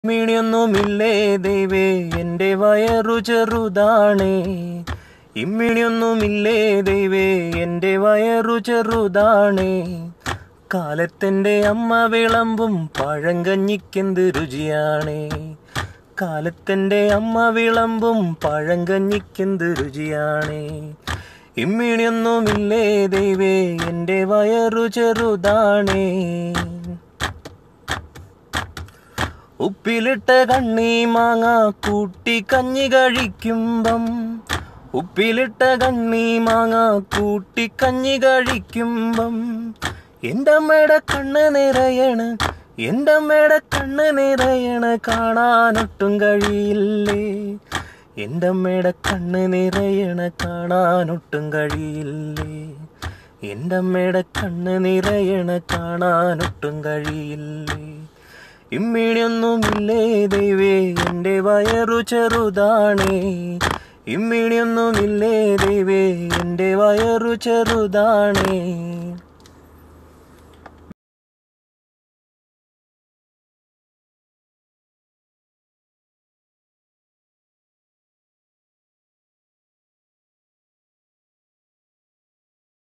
ഇമ്മിണിയൊന്നുമില്ലേ ദൈവേ എൻ്റെ വയറു ചെറുതാണേ ഇമ്മിണിയൊന്നുമില്ലേ ദൈവേ എൻ്റെ വയറു ചെറുതാണേ കാലത്തെൻ്റെ അമ്മ വിളമ്പും പഴങ്കഞ്ഞിക്കെന്ത് രുചിയാണേ കാലത്തെൻ്റെ അമ്മ വിളമ്പും പഴങ്കഞ്ഞിക്കെന്ത് രുചിയാണേ ഇമ്മിണിയൊന്നുമില്ലേ ദൈവേ എൻ്റെ വയറു ചെറുതാണേ ഉപ്പിലിട്ട കണ്ണി മാങ്ങ കൂട്ടി കഞ്ഞി കഴിക്കുമ്പം ഉപ്പിലിട്ട കണ്ണി മാങ്ങ കൂട്ടി കഞ്ഞി കഴിക്കുമ്പം എൻ്റെ അമ്മയുടെ കണ്ണ് നിറയണ് എൻ്റെ അമ്മയുടെ കണ്ണ് നിറയണ് കാണാനൊട്ടും കഴിയില്ലേ എൻ്റെ അമ്മയുടെ കണ്ണ് നിറയണ കാണാനൊട്ടും കഴിയില്ലേ എൻ്റെ അമ്മയുടെ കണ്ണ് നിറയണ കാണാനൊട്ടും കഴിയില്ലേ ഇമ്മിണിയൊന്നുമില്ലേ ദൈവേ എൻ്റെ വയറു ചെറുതാണേ ഇമ്മിണിയൊന്നുമില്ലേ ദൈവേ എൻ്റെ വയറു ചെറുതാണേ